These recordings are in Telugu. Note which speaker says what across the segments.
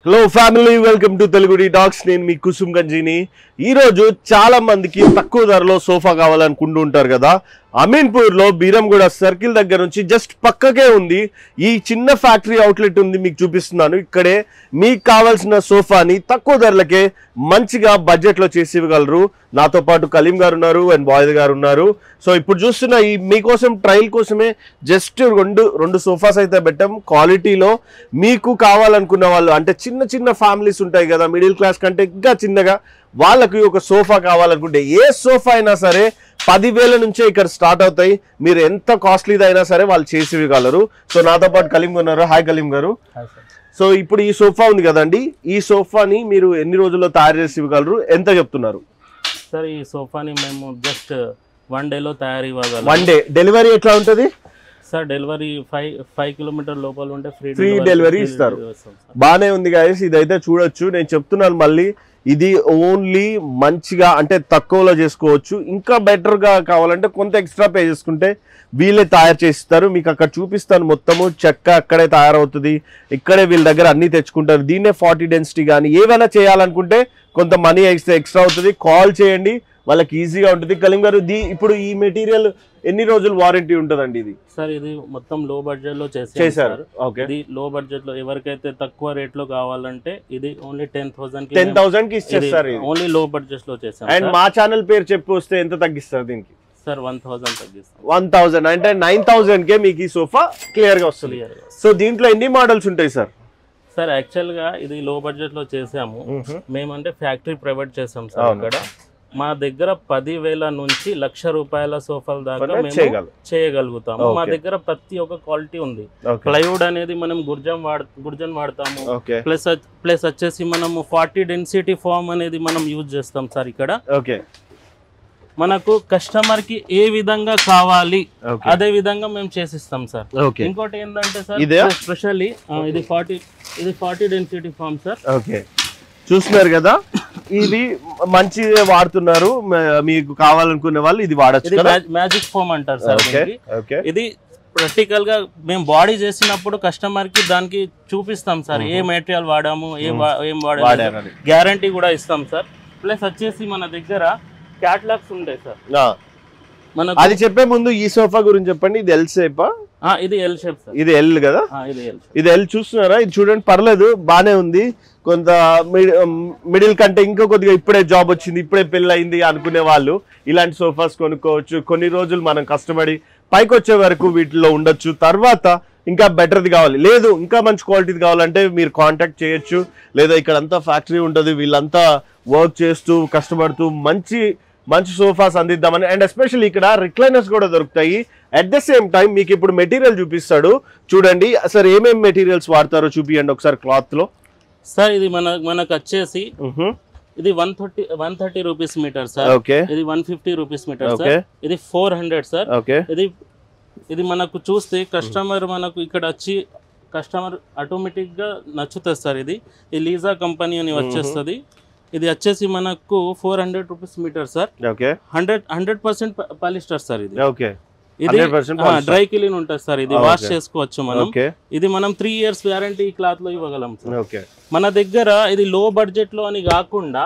Speaker 1: Hello family welcome to Telugu Talks నేను మీ కుసుమ్ గంజిని ఈ రోజు చాలా మందికి తక్కువ ధరలో సోఫా కావాలనుకుంటూ ఉంటారు కదా అమీన్పూర్ లో బీరంగూడ సర్కిల్ దగ్గర నుంచి జస్ట్ పక్కకే ఉంది ఈ చిన్న ఫ్యాక్టరీ అవుట్లెట్ ఉంది మీకు చూపిస్తున్నాను ఇక్కడే మీకు కావాల్సిన సోఫాని తక్కువ ధరలకే మంచిగా బడ్జెట్ లో చేసి ఇవ్వగలరు నాతో పాటు కలీం గారు ఉన్నారు అండ్ బాయ్ద్ గారు ఉన్నారు సో ఇప్పుడు చూస్తున్న ఈ మీకోసం ట్రయల్ కోసమే జస్ట్ రెండు రెండు సోఫాస్ అయితే పెట్టాం క్వాలిటీలో మీకు కావాలనుకున్న వాళ్ళు అంటే చిన్న చిన్న ఫ్యామిలీస్ ఉంటాయి కదా మిడిల్ క్లాస్ కంటే ఇంకా చిన్నగా వాళ్ళకి ఒక సోఫా కావాలనుకుంటే ఏ సోఫా అయినా సరే పదివేల నుంచే ఇక్కడ స్టార్ట్ అవుతాయి మీరు ఎంత కాస్ట్లీది అయినా సరే వాళ్ళు చేసి ఇవ్వగలరు సో నాతో పాటు కలీం ఉన్నారు హాయ్ కలీం గారు సో ఇప్పుడు ఈ సోఫా ఉంది కదండి ఈ సోఫాని మీరు ఎన్ని రోజుల్లో తయారు చేసి ఇవ్వగలరు ఎంత చెప్తున్నారు
Speaker 2: సార్ ఈ సోఫాని మేము జస్ట్ వన్ డేలో తయారు ఇవ్వగలం
Speaker 1: వన్ డే డెలివరీ ఎట్లా ఉంటుంది
Speaker 2: sir delivery five five kilometre లోపల ఉంటే ఫ్రీ
Speaker 1: Free delivery ఇస్తారు. బానే ఉంది గాయస్ ఇదైతే చూడొచ్చు నేను చెప్తున్నాను మళ్ళీ ఇది ఓన్లీ మంచిగా అంటే తక్కువలో చేసుకోవచ్చు ఇంకా బెటర్ గా కావాలంటే కొంత ఎక్స్ట్రా పే చేసుకుంటే వీళ్ళే తయారు చేసిస్తారు మీకు అక్కడ చూపిస్తాను మొత్తము చెక్క అక్కడే తయారవుతుంది ఇక్కడే వీళ్ళ దగ్గర అన్ని తెచ్చుకుంటారు దీన్నే ఫార్టీ డెన్సిటీ కానీ ఏవైనా చేయాలనుకుంటే కొంత మనీ ఎక్స్ట్రా ఎక్స్ట్రా అవుతుంది కాల్ చేయండి వాళ్ళకి ఈజీగా ఉంటుంది కలీం గారు దీ ఇప్పుడు ఈ మెటీరియల్ ఎన్ని రోజులు వారంటీ ఉంటుందండి ఇది
Speaker 2: సార్ ఇది మొత్తం లో బడ్జెట్ లో చేసాం
Speaker 1: చేశారు
Speaker 2: సార్
Speaker 1: ఓకే
Speaker 2: ఇది లో బడ్జెట్ లో ఎవరికైతే తక్కువ రేట్ లో కావాలంటే ఇది only ten thousand
Speaker 1: ten thousand కి ఇచ్చేస్తారు ఇది
Speaker 2: ఓన్లీ లో బడ్జెట్ లో చేసాం
Speaker 1: అండ్ మా ఛానల్ పేరు చెప్పి వస్తే ఎంత తగ్గిస్తారు దీనికి
Speaker 2: సార్ వన్ థౌసండ్ తగ్గిస్తాం
Speaker 1: వన్ థౌసండ్ అంటే నైన్ థౌసండ్ కే మీకు ఈ సోఫా క్లియర్ గా వస్తుంది
Speaker 2: క్లియర్
Speaker 1: సో దీంట్లో ఎన్ని మోడల్స్ ఉంటాయి సార్
Speaker 2: సార్ యాక్చువల్ గా ఇది లో బడ్జెట్ లో చేసాము మేమంటే ఫ్యాక్టరీ ప్రొవైడ్ చేసాం సార్
Speaker 1: అవును.
Speaker 2: ఇక్కడ మా దగ్గర పదివేల నుంచి లక్ష రూపాయల సోఫాల దాకా
Speaker 1: పర్లేదు,
Speaker 2: మేము
Speaker 1: చేయగలరు.
Speaker 2: చేయగలుగుతాము మా
Speaker 1: Okay.
Speaker 2: దగ్గర ప్రతి ఒక్క క్వాలిటీ ఉంది
Speaker 1: ఓకే
Speaker 2: ప్లైవుడ్ అనేది మనం గుర్జం వాడ గుర్జన్ వాడతాము
Speaker 1: ఓకే
Speaker 2: ప్లస్ ప్లస్ వచ్చేసి మనము ఫార్టీ డెన్సిటీ ఫామ్ అనేది మనం యూజ్ చేస్తాం సార్ ఇక్కడ
Speaker 1: ఓకే
Speaker 2: మనకు కస్టమర్ కి ఏ విధంగా కావాలి
Speaker 1: ఓకే
Speaker 2: అదే విధంగా మేము చేసిస్తాం సార్
Speaker 1: ఓకే
Speaker 2: ఇంకోటి ఏంటంటే సార్
Speaker 1: ఇదే?
Speaker 2: స్పెషల్లీ ఇది ఫార్టీ ఇది forty density foam sir
Speaker 1: okay చూస్తున్నారు కదా ఇది మంచి వాడుతున్నారు మ- మీకు కావాలనుకునే వాళ్ళు ఇది వాడచ్చు
Speaker 2: ఇది
Speaker 1: కదా
Speaker 2: మ్యాజిక్ ఫోమ్ అంటారు సార్
Speaker 1: ఓకే
Speaker 2: దీనికి.
Speaker 1: ఓకే
Speaker 2: ఇది ప్రాక్టికల్ గా మేము బాడీ చేసినప్పుడు కస్టమర్ కి దానికి చూపిస్తాం సార్ ఏ మెటీరియల్ వాడాము ఏ వా- ఏం వాడాము
Speaker 1: వాడారని
Speaker 2: గ్యారంటీ కూడా ఇస్తాం సార్ ప్లస్ వచ్చేసి మన దగ్గర క్యాటలాగ్స్ ఉంటాయి సార్
Speaker 1: ఆ,
Speaker 2: మనకు
Speaker 1: అది చెప్పే ముందు ఈ సోఫా గురించి చెప్పండి ఇది ఎల్ సేపా
Speaker 2: ఆ, ఇది ఎల్ షేప్ సార్
Speaker 1: ఇది ఎల్ కదా
Speaker 2: ఆ, ఇది ఎల్ షేప్
Speaker 1: ఇది ఎల్ చూస్తున్నారా ఇది చూడండి పర్లేదు బానే ఉంది కొంత మిడిల్ కంటే ఇంకా కొద్దిగా ఇప్పుడే జాబ్ వచ్చింది ఇప్పుడే పెళ్ళి అయింది అనుకునే వాళ్ళు ఇలాంటి సోఫాస్ కొనుక్కోవచ్చు కొన్ని రోజులు మనం కష్టపడి పైకి వచ్చే వరకు వీటిలో ఉండొచ్చు తర్వాత ఇంకా బెటర్ది కావాలి లేదు ఇంకా మంచి క్వాలిటీది కావాలంటే మీరు కాంటాక్ట్ చేయొచ్చు లేదా ఇక్కడ అంతా ఫ్యాక్టరీ ఉంటుంది వీళ్ళంతా వర్క్ చేస్తూ కష్టపడుతూ మంచి మంచి సోఫాస్ అందిద్దామని అండ్ ఎస్పెషల్లీ ఇక్కడ రిక్లైనర్స్ కూడా దొరుకుతాయి అట్ ద సేమ్ టైం మీకు ఇప్పుడు మెటీరియల్ చూపిస్తాడు చూడండి అసలు ఏమేమి మెటీరియల్స్ వాడతారో చూపియండి ఒకసారి క్లాత్ లో
Speaker 2: సార్ ఇది మన మనకు వచ్చేసి ఇది one thirty one thirty rupees metre sir
Speaker 1: okay
Speaker 2: ఇది one fifty rupees metre
Speaker 1: okay
Speaker 2: sir ఇది ఫోర్ హండ్రెడ్ సార్
Speaker 1: ఓకే
Speaker 2: ఇది ఇది మనకు చూస్తే కస్టమర్ మనకు ఇక్కడ వచ్చి కస్టమర్ ఆటోమేటిక్ గా నచ్చుతుంది సార్ ఇది ఈ లీజా కంపెనీ అని వచ్చేస్తుంది ఇది వచ్చేసి మనకు four hundred rupees metre sir
Speaker 1: okay
Speaker 2: hundred hundred percent polyester sir ఇది
Speaker 1: ఓకే
Speaker 2: ఇది
Speaker 1: 100% polyester.
Speaker 2: డ్రై క్లీన్ ఉంటుంది సార్ ఇది
Speaker 1: Ah,
Speaker 2: వాష్
Speaker 1: okay.
Speaker 2: చేసుకోవచ్చు మనం
Speaker 1: ఓకే
Speaker 2: ఇది మనం త్రీ ఇయర్స్ వ్యారంటీ క్లాత్ లో ఇవ్వగలం సార్
Speaker 1: ఓకే
Speaker 2: మన దగ్గర ఇది లో బడ్జెట్ లో అని కాకుండా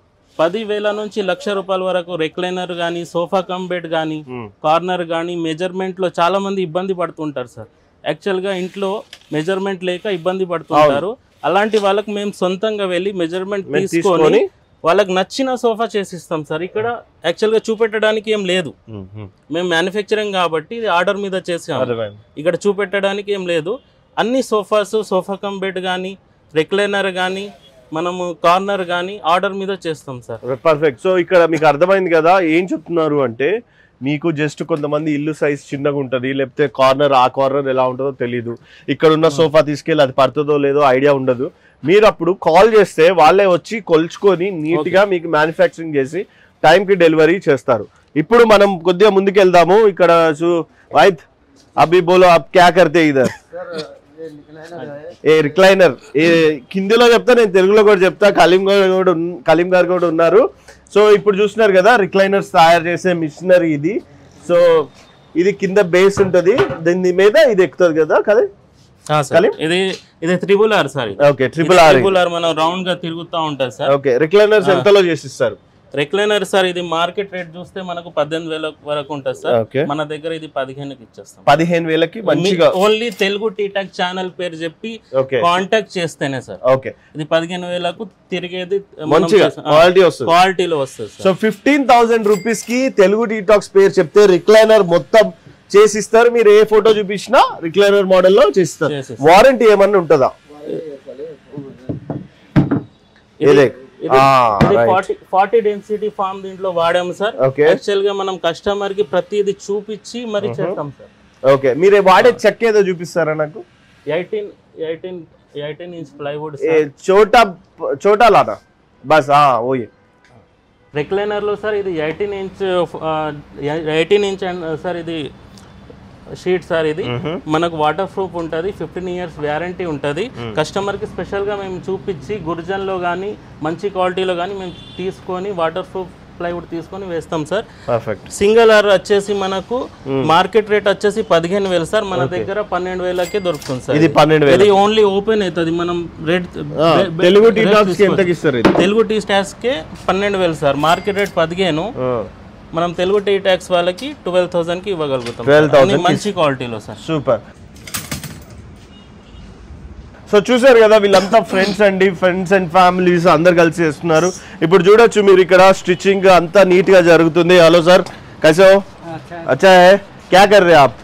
Speaker 2: పదివేల నుంచి లక్ష రూపాయల వరకు రెక్లైనర్ కానీ సోఫా కమ్ బెడ్ కానీ కార్నర్ కానీ మెజర్మెంట్ లో చాలా మంది ఇబ్బంది పడుతుంటారు సార్ యాక్చువల్ గా ఇంట్లో మెజర్మెంట్ లేక ఇబ్బంది పడుతుంటారు అలాంటి వాళ్ళకి మేము సొంతంగా వెళ్ళి మెజర్మెంట్
Speaker 1: మేము
Speaker 2: తీసుకొని
Speaker 1: తీసుకొని
Speaker 2: వాళ్ళకి నచ్చిన సోఫా చేసిస్తాం సార్ ఇక్కడ యాక్చువల్ గా చూపెట్టడానికి ఏం లేదు మేము మ్యానుఫ్యాక్చరింగ్ కాబట్టి ఇది ఆర్డర్ మీద చేసాం
Speaker 1: అర్థమైంది
Speaker 2: ఇక్కడ చూపెట్టడానికి ఏం లేదు అన్ని సోఫాస్ సోఫా కమ్ బెడ్ కానీ రెక్లైనర్ కానీ మనము కార్నర్ కానీ ఆర్డర్ మీద చేస్తాం సార్
Speaker 1: పర్ఫెక్ట్ సో ఇక్కడ మీకు అర్థమైంది కదా ఏం చెప్తున్నారు అంటే మీకు జస్ట్ కొంతమంది ఇల్లు సైజ్ చిన్నగా ఉంటుంది లేకపోతే కార్నర్ ఆ కార్నర్ ఎలా ఉంటుందో తెలియదు ఇక్కడ ఉన్న సోఫా తీసుకెళ్ళి అది పడుతుందో లేదో ఐడియా ఉండదు మీరు అప్పుడు కాల్ చేస్తే వాళ్ళే వచ్చి కొలుచుకొని నీట్ గా మీకు మ్యానుఫ్యాక్చరింగ్ చేసి time కి డెలివరీ చేస్తారు ఇప్పుడు మనం కొద్దిగా ముందుకు వెళ్దాము ఇక్కడ చూ- వైత్ అభి బోలో అబ్ క్యా కర్తే ఇదర్ ఏ రిక్లైనర్ ఏ హిందీలో చెప్తా నేను తెలుగులో కూడా చెప్తా కలీం గారు కూడా ఉన్- కలీం గారు కూడా ఉన్నారు సో ఇప్పుడు చూస్తున్నారు కదా రిక్లైనర్స్ తయారు చేసే మిషనరీ ఇది సో ఇది కింద బేస్ ఉంటుంది దీని మీద ఇది ఎక్కుతుంది కదా కదా
Speaker 2: సార్
Speaker 1: కలీం?
Speaker 2: ఇది ఇది త్రిబుల్ ఆర్ సార్ ఇది
Speaker 1: okay triple R
Speaker 2: triple R మనం రౌండ్ గా తిరుగుతా ఉంటుంది సార్
Speaker 1: ఓకే రిక్లైనర్స్ ఎంతలో చేసిస్తారు
Speaker 2: రెక్లైనర్ సార్ ఇది మార్కెట్ రేట్ చూస్తే మనకు పద్దెనిమిది వేల వరకు ఉంటుంది సార్
Speaker 1: ఓకే
Speaker 2: మన దగ్గర ఇది పదిహేనుకి ఇచ్చేస్తాం
Speaker 1: పదిహేను వేలకి మంచిగా
Speaker 2: ఓన్లీ తెలుగు టీటాక్ ఛానల్ పేరు చెప్పి
Speaker 1: ఓకే
Speaker 2: కాంటాక్ట్ చేస్తేనే సార్
Speaker 1: ఓకే
Speaker 2: ఇది పదిహేను వేలకు తిరిగేది
Speaker 1: మంచిగా క్వాలిటీ వస్తుంది
Speaker 2: క్వాలిటీలో వస్తుంది sir
Speaker 1: so fifteen thousand rupees కి తెలుగు డీటాక్స్ పేరు చెప్తే రిక్లైనర్ మొత్తం చేసిస్తారు మీరు ఏ ఫోటో చూపించినా రిక్లైనర్ మోడల్లో చేసిస్తారు
Speaker 2: చేసిస్తారు.
Speaker 1: వారంటీ ఏమన్నా ఉంటుందా ఇదే
Speaker 2: ఇది ఫార్టీ ఫార్టీ డెన్సిటీ ఫామ్ దీంట్లో వాడాము సార్
Speaker 1: ఓకే
Speaker 2: యాక్చువల్ గా మనం కస్టమర్ కి ప్రతిదీ చూపించి మరి చేస్తాం సార్
Speaker 1: ఓకే మీరు వాడే చెక్క ఏదో చూపిస్తారా నాకు
Speaker 2: eighteen eighteen eighteen inch plywood
Speaker 1: ఏ చోటా చోటా లానా బస్ ఆ ఓయే
Speaker 2: రిక్లైనర్ లో సార్ ఇది eighteen inch eighteen inch and sir ఇది షీట్ సార్ ఇది మనకు వాటర్ ప్రూఫ్ ఉంటుంది ఫిఫ్టీన్ ఇయర్స్ వ్యారంటీ ఉంటుంది కస్టమర్ కి స్పెషల్ గా మేము చూపించి గుర్జన్ లో కానీ మంచి క్వాలిటీలో కానీ మేము తీసుకొని వాటర్ ప్రూఫ్ ప్లైవుడ్ తీసుకొని వేస్తాం సార్
Speaker 1: పర్ఫెక్ట్
Speaker 2: సింగిల్ ఆర్ వచ్చేసి మనకు మార్కెట్ రేట్ వచ్చేసి పదిహేను వేలు సార్ మన దగ్గర పన్నెండు వేలకే దొరుకుతుంది సార్
Speaker 1: ఇది పన్నెండు వేలు
Speaker 2: ఇది ఓన్లీ ఓపెన్ అవుతుంది మనం రేట్
Speaker 1: తెలుగు డీటాక్స్ కి ఎంతకి ఇస్తారు ఇది
Speaker 2: తెలుగు టీ స్టాక్స్ కే పన్నెండు వేలు సార్ మార్కెట్ రేట్ పదిహేను మనం తెలుగు టీ ట్యాక్స్ వాళ్ళకి ట్వెల్వ్ థౌసండ్ కి ఇవ్వగలుగుతాం
Speaker 1: 12,000
Speaker 2: అన్ని మంచి క్వాలిటీలో సార్
Speaker 1: సూపర్ సో చూసారు కదా వీళ్ళంతా ఫ్రెండ్స్ అండి ఫ్రెండ్స్ అండ్ ఫ్యామిలీస్ అందరు కలిసి చేస్తున్నారు ఇప్పుడు చూడొచ్చు మీరు ఇక్కడ స్టిచ్చింగ్ అంతా నీట్ గా జరుగుతుంది హలో సార్ कैसे हो अच्छा है क्या कर रहे हैं आप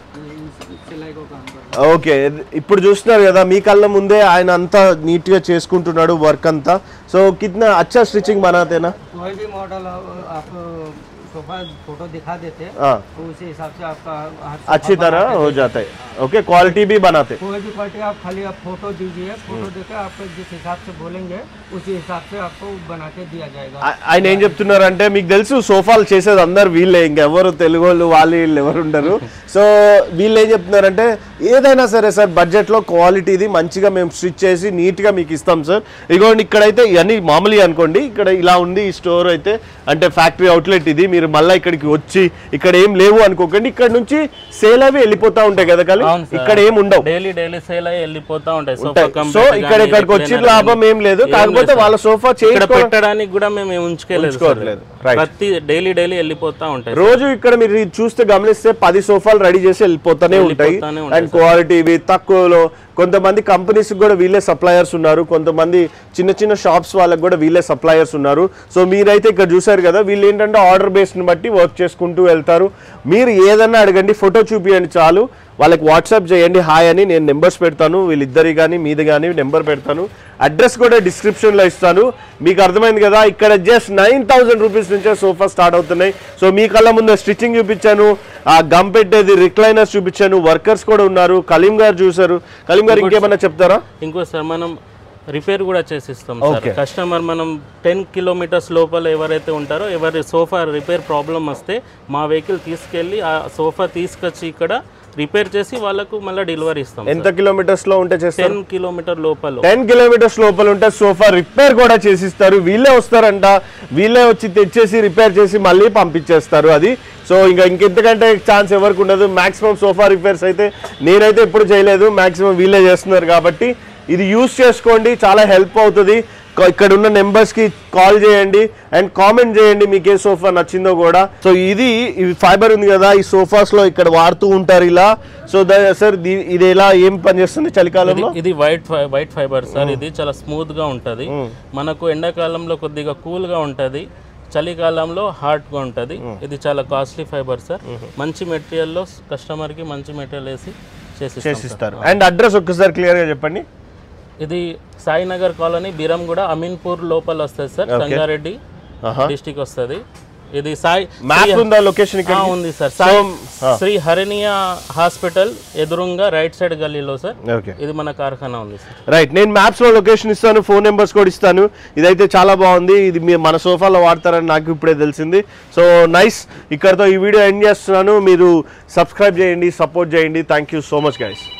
Speaker 1: ఓకే ఇప్పుడు చూస్తున్నారు కదా మీ కళ్ళ ముందే ఆయన అంతా నీట్ గా చేసుకుంటున్నాడు వర్క్ అంతా సో కిतना अच्छा स्टिचिंग बनाते ना
Speaker 3: कोई भी मॉडल आप आप सोफा फोटो दिखा देते हैं
Speaker 1: हाँ
Speaker 3: तो उसी हिसाब से आपका हर
Speaker 1: अच्छी
Speaker 3: सोफा
Speaker 1: तरह
Speaker 3: बना
Speaker 1: हो
Speaker 3: के
Speaker 1: जाता है ओके क्वालिटी भी बनाते
Speaker 3: देते हैं। कोई भी क्वालिटी आप खाली आप फोटो दीजिए फोटो देकर आप जिस हिसाब से बोलेंगे उसी हिसाब से आपको बना के दिया जाएगा
Speaker 1: ఆ- ఆయన ఏం చెప్తున్నారంటే మీకు తెలుసు సోఫాలు చేసేది అందరు వీళ్ళే ఇంకెవరు తెలుగు వాళ్ళు వాళ్ళు వీళ్ళు ఎవరు ఉండరు సో వీళ్ళు ఏం చెప్తున్నారంటే ఏదైనా సరే సార్ బడ్జెట్లో క్వాలిటీది మంచిగా మేము స్టిచ్ చేసి నీట్గా మీకు ఇస్తాం సార్ ఇగోండి ఇక్కడైతే ఇవన్నీ మామూలుగా అనుకోండి ఇక్కడ ఇలా ఉంది ఈ స్టోర్ అయితే అంటే ఫ్యాక్టరీ అవుట్లెట్ ఇది మీరు మళ్ళీ ఇక్కడికి వచ్చి ఇక్కడ ఏం లేవు అనుకోకండి ఇక్కడ నుంచి సేల్ అవి వెళ్ళిపోతా ఉంటాయి కదా కానీ
Speaker 2: అవును సార్.
Speaker 1: ఇక్కడ ఏం ఉండవు
Speaker 2: డైలీ డైలీ సేల్ అయ్యి వెళ్ళిపోతా ఉంటాయి సోఫా
Speaker 1: ఉంటాయి.
Speaker 2: కంపెనీ
Speaker 1: సో ఇక్కడ
Speaker 2: కానీ,
Speaker 1: ఇక్కడికి వచ్చి
Speaker 2: recliner
Speaker 1: లాభం
Speaker 2: కానీ.
Speaker 1: ఏం లేదు
Speaker 2: ఏం
Speaker 1: కాకపోతే
Speaker 2: లేదు
Speaker 1: వాళ్ళ సోఫా
Speaker 2: ఇక్కడ
Speaker 1: చేసుకో
Speaker 2: పెట్టడానికి కూడా మేము ఉంచుకోలేదు సార్.
Speaker 1: ఉంచుకోవట్లేదు. Right.
Speaker 2: ప్రతి డైలీ డైలీ వెళ్ళిపోతా ఉంటాయి
Speaker 1: రోజు ఇక్కడ మీరు ఇది చూస్తే గమనిస్తే పది సోఫాలు రెడీ చేసి వెళ్ళిపోతానే ఉంటాయి
Speaker 2: వెళ్ళిపోతానే ఉంటాయి
Speaker 1: అండ్ క్వాలిటీ ఇవి తక్కువలో కొంతమంది కంపెనీస్ కూడా వీళ్ళే సప్లయర్స్ ఉన్నారు కొంతమంది చిన్న చిన్న షాప్స్ వాళ్ళకి కూడా వీళ్ళే సప్లయర్స్ ఉన్నారు సో మీరైతే ఇక్కడ చూసారు కదా వీళ్ళు ఏంటంటే ఆర్డర్ బేస్ని బట్టి వర్క్ చేసుకుంటూ వెళ్తారు మీరు ఏదన్నా అడగండి ఫోటో చూపియండి చాలు వాళ్ళకి వాట్సాప్ చేయండి హాయ్ అని నేను నెంబర్స్ పెడతాను వీళ్ళిద్దరి కానీ మీది కానీ నెంబర్ పెడతాను అడ్రస్ కూడా డిస్క్రిప్షన్లో ఇస్తాను మీకు అర్థమైంది కదా ఇక్కడ జస్ట్ నైన్ థౌసండ్ రూపీస్ నుంచే సోఫా స్టార్ట్ అవుతున్నాయి సో మీ కళ్ళ ముందు స్టిచ్చింగ్ చూపించాను ఆ గమ్ పెట్టేది రిక్లైనర్స్ చూపించాను వర్కర్స్ కూడా ఉన్నారు కలీం గారు చూసారు కలీం గారు ఇంకేమన్నా చెప్తారా
Speaker 2: ఇంకో సార్ మనం రిపేర్ కూడా చేసిస్తాం సార్
Speaker 1: Okay.
Speaker 2: కస్టమర్ మనం టెన్ కిలోమీటర్స్ లోపల ఎవరైతే ఉంటారో ఎవరి సోఫా రిపేర్ ప్రాబ్లం వస్తే మా వెహికల్ తీసుకెళ్ళి ఆ సోఫా తీసుకొచ్చి ఇక్కడ రిపేర్ చేసి వాళ్ళకు మళ్ళీ డెలివరీ ఇస్తాం
Speaker 1: ఎంత కిలోమీటర్స్ లో ఉంటే చేస్తారు
Speaker 2: టెన్ కిలోమీటర్ లోపల
Speaker 1: టెన్ కిలోమీటర్స్ లోపల ఉంటే సోఫా రిపేర్ కూడా చేసిస్తారు వీళ్ళే వస్తారంట వీళ్ళే వచ్చి తెచ్చేసి రిపేర్ చేసి మళ్ళీ పంపించేస్తారు అది సో ఇంకా ఇంకెంతకంటే ఛాన్స్ ఎవరికి ఉండదు మాక్సిమం సోఫా రిపేర్స్ అయితే నేనైతే ఎప్పుడు చేయలేదు మాక్సిమం వీళ్ళే చేస్తున్నారు కాబట్టి ఇది యూస్ చేసుకోండి చాలా హెల్ప్ అవుతుంది క- ఇక్కడ ఉన్న నెంబర్స్ కి కాల్ చేయండి అండ్ కామెంట్ చేయండి మీకు ఏ సోఫా నచ్చిందో కూడా సో ఇది ఇది ఫైబర్ ఉంది కదా ఈ సోఫాస్ లో ఇక్కడ వాడుతూ ఉంటారు ఇలా సో సార్ ఇది ఎలా ఏం పనిచేస్తుంది చలికాలంలో
Speaker 2: ఇది వైట్ ఫై- వైట్ ఫైబర్ సార్ ఇది చాలా స్మూత్ గా ఉంటది మనకు ఎండాకాలంలో కొద్దిగా కూల్ గా ఉంటది చలికాలంలో హార్డ్ గా ఉంటది ఇది చాలా కాస్ట్లీ ఫైబర్ సార్ మంచి మెటీరియల్ లో కస్టమర్ కి మంచి మెటీరియల్ వేసి చేసి
Speaker 1: చేసిస్తారు అండ్ అడ్రస్ ఒక్కసారి క్లియర్ గా చెప్పండి
Speaker 2: ఇది సాయినగర్ కాలనీ బీరంగూడ అమీన్పూర్ లోపల వస్తుంది సార్ సంగారెడ్డి డిస్టిక్ వస్తుంది ఇది సాయి
Speaker 1: మ్యాప్ ఉందా లొకేషన్
Speaker 2: ఆ,
Speaker 1: ఇక్కడ
Speaker 2: ఉంది సార్ సాయి శ్రీ హరిణియా హాస్పిటల్ ఎదురుంగా రైట్ సైడ్ గల్లీలో సార్
Speaker 1: ఓకే
Speaker 2: ఇది మన కార్ఖానా ఉంది సార్
Speaker 1: రైట్ నేను మ్యాప్స్ లో లొకేషన్ ఇస్తాను ఫోన్ నెంబర్స్ కూడా ఇస్తాను ఇదైతే చాలా బాగుంది ఇది మీ మన సోఫాలో వాడతారని నాకు ఇప్పుడే తెలిసింది సో నైస్ ఇక్కడతో ఈ వీడియో ఎండ్ చేస్తున్నాను మీరు సబ్స్క్రైబ్ చేయండి సపోర్ట్ చేయండి thank you so much guys